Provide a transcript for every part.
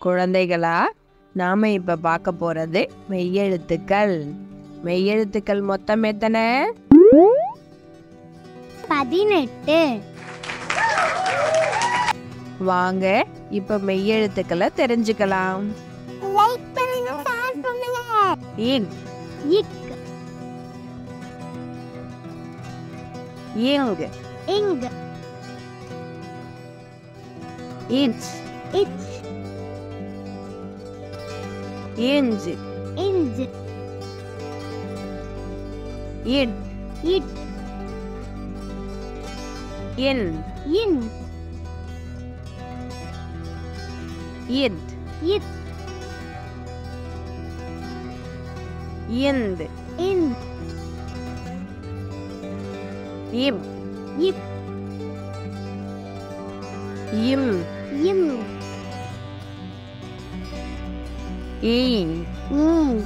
குழந்தைகளா நாம இப்ப பார்க்க போறது மெய்யெழுத்துக்கள் மெய்யெழுத்துக்கள் மொத்தம் எத்தனை பதினெட்டு வாங்க இப்ப மெய்யெழுத்துக்களை தெரிஞ்சுக்கலாம் லைக் பண்ணுங்க ஷேர் பண்ணுங்க இன் இக் இங் இங் இச் இச் inch inch it it in in it இத் இந்த் இன் இம் இப் இம் இம் ஈ ம்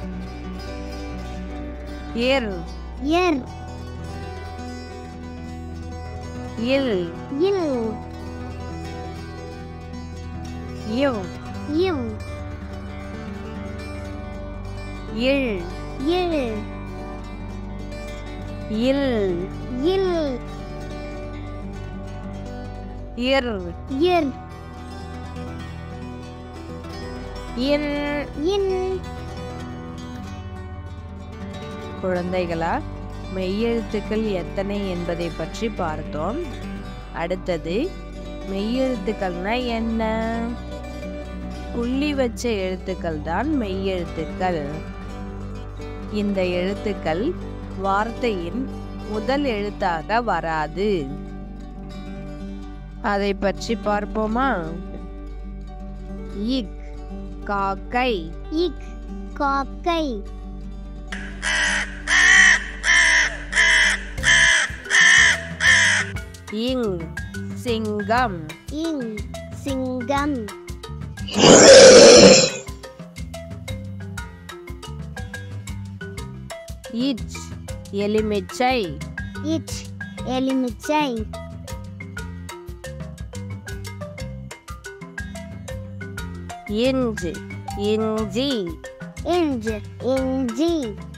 இர் எர் இல் இல் இவ் இவ் இல் இல் இல் இல் இர் இர் இன் இன் குழந்தைகளா மெய்யெழுத்துக்கள் எத்தனை என்பதை பற்றி பார்த்தோம் அடுத்தது மெய்யெழுத்துக்கள்னா என்ன புள்ளி வச்ச எழுத்துக்கள் தான் மெய்யெழுத்துக்கள் இந்த எழுத்துக்கள் வார்த்தையின் முதல் எழுத்தாக வராது அதை பற்றி பார்ப்போமா இக் காக்கை இக் காக்கை இங் சிங்கம் இங் சிங்கம் இச் எலுமிச்சை இச் எலுமிச்சை இஞ்ச் இஞ்சி இஞ்ச் இஞ்சி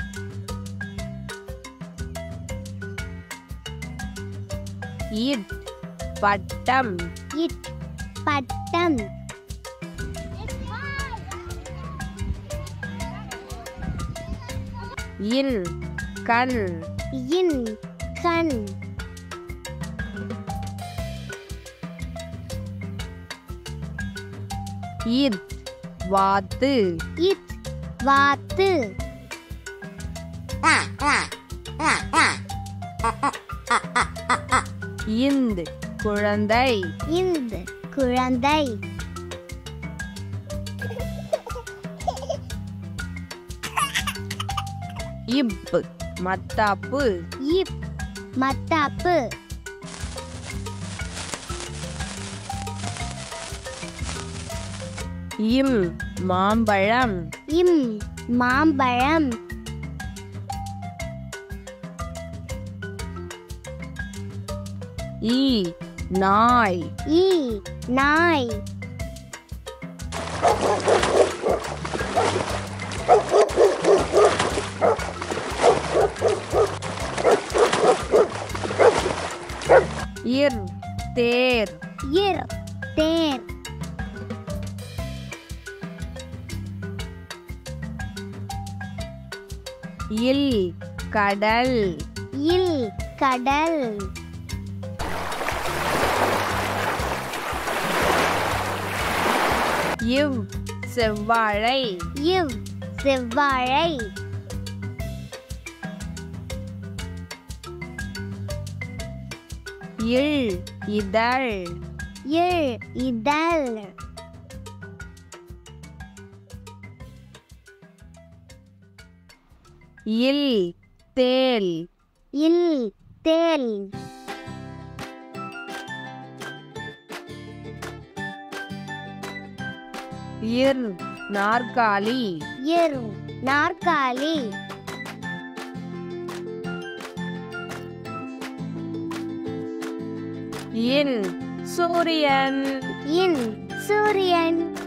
இட் பட்டம் இட் பட்டம் இன் கண் இன் கண் இத் வாத்து இத் வாத்து இந்த் குழந்தை இந்த் குழந்தை இப் மத்தாப்பு இப் மத்தாப்பு இம் மாம்பழம் இம் மாம்பழம் ஈ நாய் ஈ நாய் இர் தேர் இர் தேர் இல் கடல் இல் கடல் இவ் செவ்வாழை இவ் செவ்வாழை இல் இதழ் இல் இதழ் இல் தேல் இல் தேல் இர் நாற்காலி இர் நாற்காலி இன் சூரியன் இன் சூரியன்